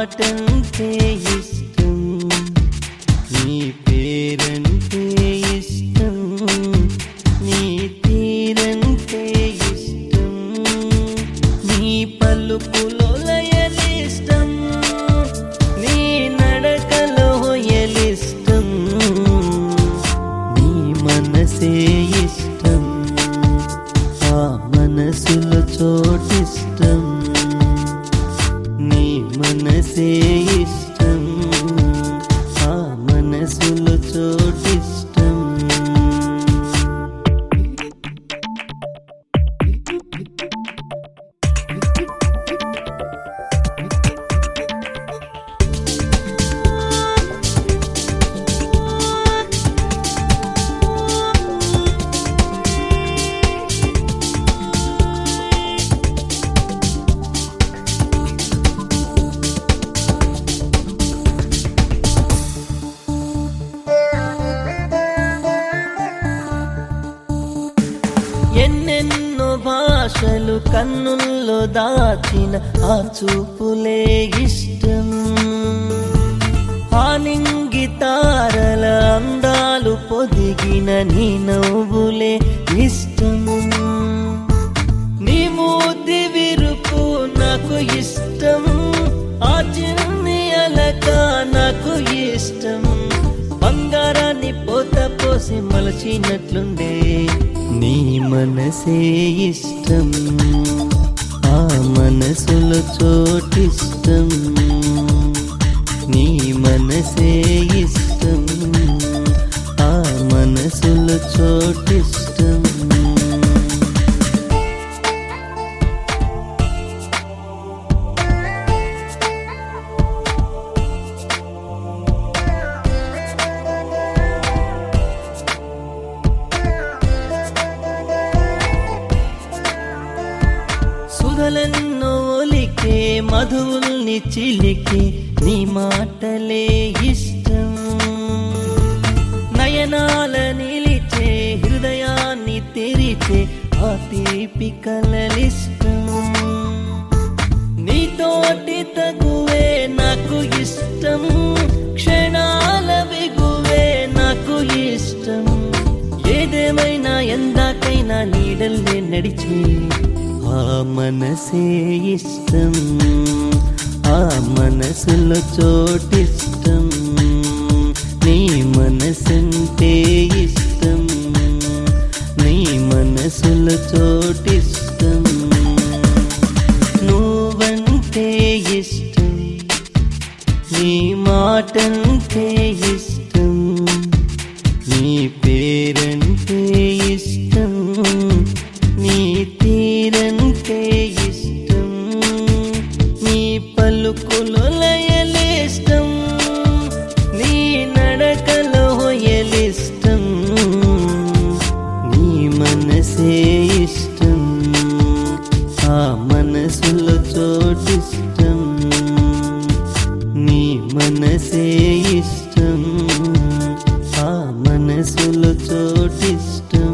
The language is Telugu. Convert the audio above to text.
మాటంటే ఇష్టం నీ పేరంటే ఇష్టం నీ తీరంటే ఇష్టం నీ పలుకులో లయలిష్టం నీ నడకలో ఎలిష్టం నీ మనసే ఇష్టం ఆ మనసులో చోటిష్టం నీ మనసే ఇష్టం ఆ మనసులో చోటిష్టం ఎన్నెన్నో భాషలు కన్నుల్లో దాచిన ఆ చూపులే ఇష్టం ఆ నింగి తారల అందాలు పొదిగిన నీ నవ్వులే ఇష్టం నీ మూతి విరుపు నాకు ఇష్టం ఆ చిన్ని అలక నాకు ఇష్టం బంగారాన్ని పోత పోసి మలచినట్లుండే నీ మనసే ఇష్టం ఆ మనసులో చోటిష్టం నీ మనసే ఇష్టం ఆ మనసులో చోటిష్టం సుధలెన్నో ఒలికే మధువుల్ని చిలికే నీ మాటలే ఇష్టం నయనాల నిలిచే హృదయాన్ని తెరిచే ఆ తీపి కలలిష్టం నీతోటి తగువే నాకు ఇష్టం క్షణాల బిగువే నాకు ఇష్టం ఏదేమైనా ఎందాకైనా నీడల్లే నడిచే ఆ మనసే ఇష్టం ఆ మనసులో చోటిష్టం నీ మనసంటే ఇష్టం నీ మనసులో చోటిష్టం నువ్వంటే ఇష్టం నీ మాటంటే ఇష్టం నీ పేరంటే ఇష్టం నీ తీరంటే ఇష్టం నీ పలుకులో లయలిష్టం నీ నడకలో ఎలిష్టం నీ మనసే ఇష్టం ఆ మనసులో చోటిష్టం నీ మనసే ఇష్టం ఆ మనసులో చోటిష్టం